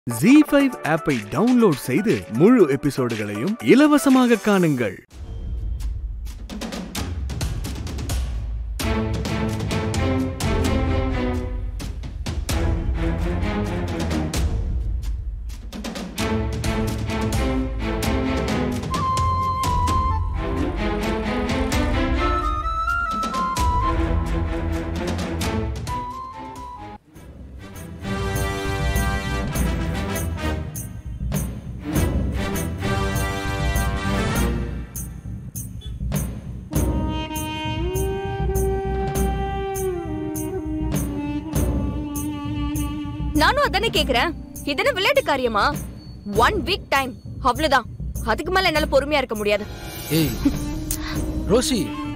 G five ஆப்பை download செய்து முழு எபிசோடுகளையும் இலவசமாக காணுங்கள் நானும் அதானே கேக்குறேன் இது என்ன விளையாட்டு காரியமா ஒன் வீக் டைம் அவ்வளவுதான் அதுக்கு மேல என்னால பொறுமையா இருக்க முடியாது ஏய் ரோஷி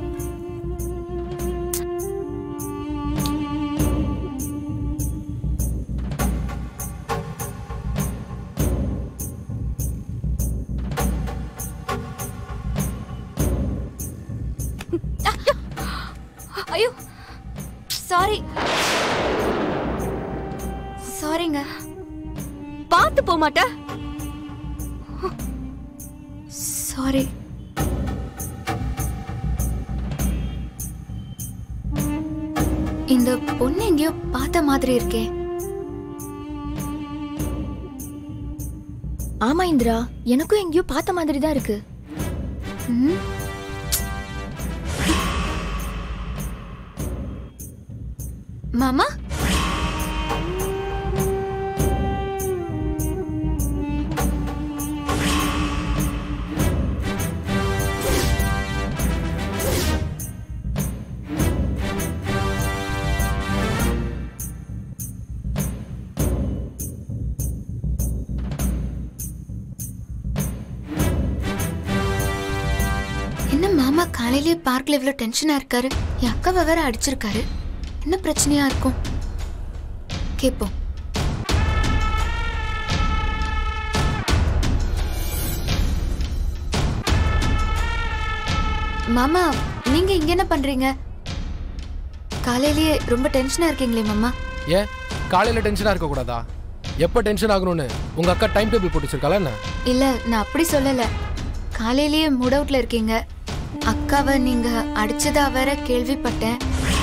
ஐயோ சாரி சாரிங்க பார்த்து போக மாட்ட சாரி இந்த பொண்ணு எங்கேயோ பார்த்த மாதிரி இருக்கே ஆமா இந்திரா எனக்கும் எங்கேயோ பார்த்த மாதிரி தான் இருக்கு ம்? மாமா என்ன மாமா காலையிலேயே பார்க்ல இவ்வளவு டென்ஷனா இருக்காரு என் அக்காவை வேற அடிச்சிருக்காரு என்ன பிரச்சனையா இருக்கும் கேப்போம் மாமா நீங்க இங்க என்ன பண்றீங்க காலையிலேயே ரொம்ப டென்ஷனா இருக்கீங்களே மாமா ஏன் காலையில டென்ஷனா இருக்க கூடாதா எப்ப டென்ஷன் ஆகணும்னு உங்க அக்கா டைம் டேபிள் போட்டு வச்சிருக்காளா என்ன இல்ல நான் அப்படி சொல்லல காலையிலேயே மூட் அவுட்ல இருக்கீங்க அக்காவை நீங்க அடிச்சதா வேற கேள்விப்பட்டேன்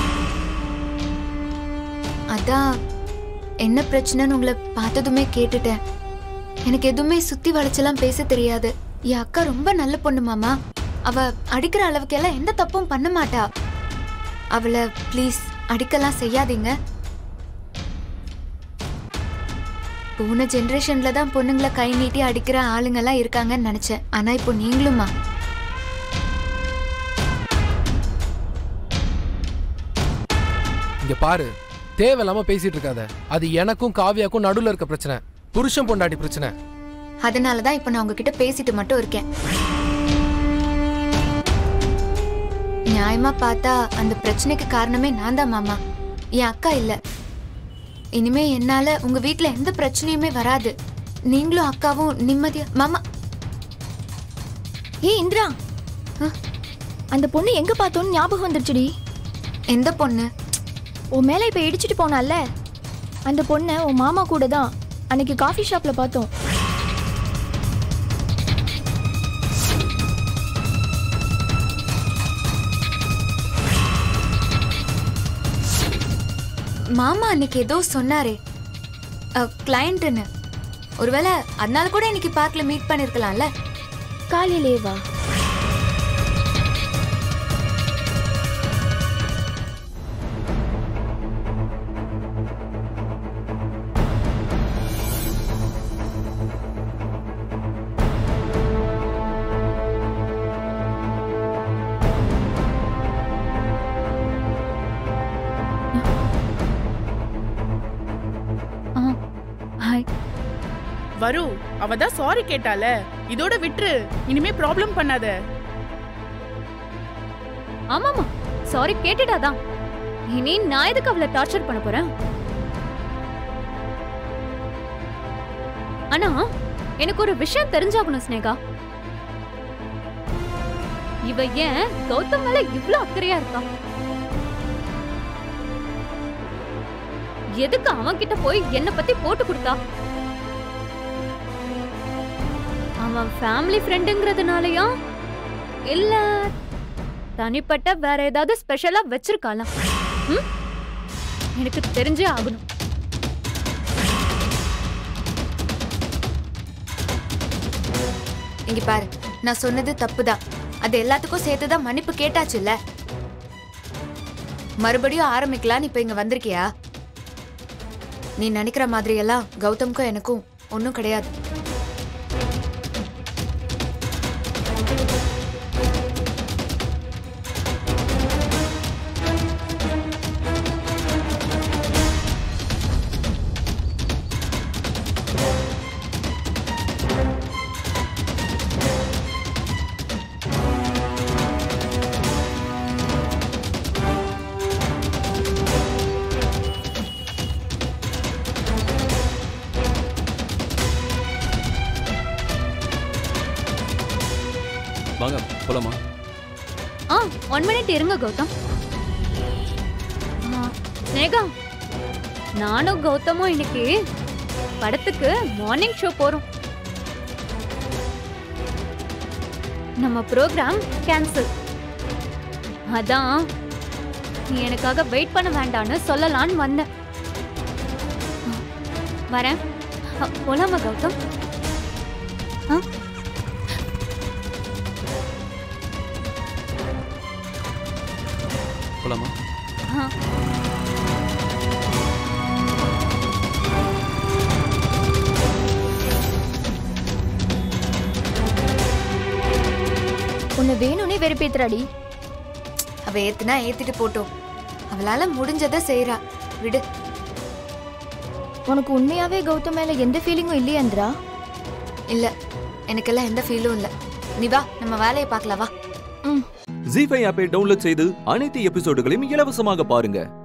அதான் என்ன பிரச்சனைன்னு உங்களை பார்த்ததுமே கேட்டுட்டேன் எனக்கு எதுவுமே சுத்தி வளைச்செல்லாம் பேச தெரியாது என் அக்கா ரொம்ப நல்ல பொண்ணு மாமா அவ அடிக்கிற அளவுக்கு எல்லாம் எந்த தப்பும் பண்ண மாட்டா அவளை ப்ளீஸ் அடிக்கலாம் செய்யாதீங்க போன ஜெனரேஷன்ல தான் பொண்ணுங்களை கை நீட்டி அடிக்கிற ஆளுங்கெல்லாம் இருக்காங்கன்னு நினைச்சேன் ஆனா இப்போ நீங்களுமா இங்க பாரு தேவையில்லாம பேசிட்டு இருக்காத அது எனக்கும் காவியாக்கும் நடுவுல இருக்க பிரச்சனை புருஷன் பொண்டாட்டி பிரச்சனை அதனால தான் இப்போ நான் உங்ககிட்ட பேசிட்டு மட்டும் இருக்கேன் நியாயமா பார்த்தா அந்த பிரச்சனைக்கு காரணமே நான் தான் மாமா என் அக்கா இல்ல இனிமே என்னால உங்க வீட்ல எந்த பிரச்சனையுமே வராது நீங்களும் அக்காவும் நிம்மதியா மாமா ஏய் இந்திரா ஆ? அந்த பொண்ணு எங்க பார்த்தோன்னு ஞாபகம் வந்துருச்சுடி எந்த பொண்ணு உன் மேல இப்ப இடிச்சிட்டு போனால அந்த பொண்ணை உன் மாமா கூட தான் அன்னைக்கு காஃபி ஷாப்ல பார்த்தோம் மாமா அன்னைக்கு ஏதோ சொன்னாரே கிளையண்ட்னு ஒருவேளை அதனால கூட இன்னைக்கு பார்க்ல மீட் பண்ணிருக்கலாம்ல காலையிலே வா ஹாய் வரு அவ தான் சாரி கேட்டால இதோட விட்டுரு இனிமே ப்ராப்ளம் பண்ணாத ஆமாமா சாரி கேட்டுட்டாதான் இனி நான் எதுக்கு அவளை டார்ச்சர் பண்ண போறேன் ஆனா எனக்கு ஒரு விஷயம் தெரிஞ்சாகணும் ஸ்னேகா இவ ஏன் கௌதம் மேல இவ்ளோ அக்கறையா இருக்கா எதுக்கு அவன் கிட்ட போய் என்ன பத்தி போட்டு கொடுத்தா அவன் ஃபேமிலி ஃப்ரெண்டுங்கிறதுனாலயா இல்ல தனிப்பட்ட வேற ஏதாவது ஸ்பெஷலா வச்சிருக்காளாம் ம்? எனக்கு தெரிஞ்சே ஆகணும் இங்க பாரு நான் சொன்னது தப்புதான் அது எல்லாத்துக்கும் சேர்த்து தான் மன்னிப்பு கேட்டாச்சுல்ல மறுபடியும் ஆரம்பிக்கலான்னு இப்ப இங்க வந்திருக்கியா நீ நினைக்கிற மாதிரி எல்லாம் கௌதம்க்கும் எனக்கும் ஒன்றும் கிடையாது வாங்க போலாமா ஆ ஒன் மினிட் இருங்க கௌதம் ஆ, ஸ்னேகா நானும் கௌதமும் இன்னைக்கு படத்துக்கு மார்னிங் ஷோ போறோம் நம்ம ப்ரோக்ராம் கேன்சல் அதான் நீ எனக்காக வெயிட் பண்ண வேண்டான்னு சொல்லலான்னு வந்தேன் ஆ, வரேன் அ, போலாமா கௌதம் ஆ போலாமா ஆ உன்னை வேணும்னே வெறுப்பேத்துறாடி அவ ஏத்துனா ஏத்திட்டு போட்டோம் அவளால முடிஞ்சதை செய்றா விடு உனக்கு உண்மையாவே கௌதம் மேல எந்த ஃபீலிங்கும் இல்லையாந்திரா இல்ல எனக்கெல்லாம் எந்த ஃபீலும் இல்ல நீ வா நம்ம வேலையை பார்க்கலாம் வா ம் ஜி ஃபைவ் ஆப்பை டவுன்லோட் செய்து அனைத்து எபிசோடுகளையும் இலவசமாக பாருங்க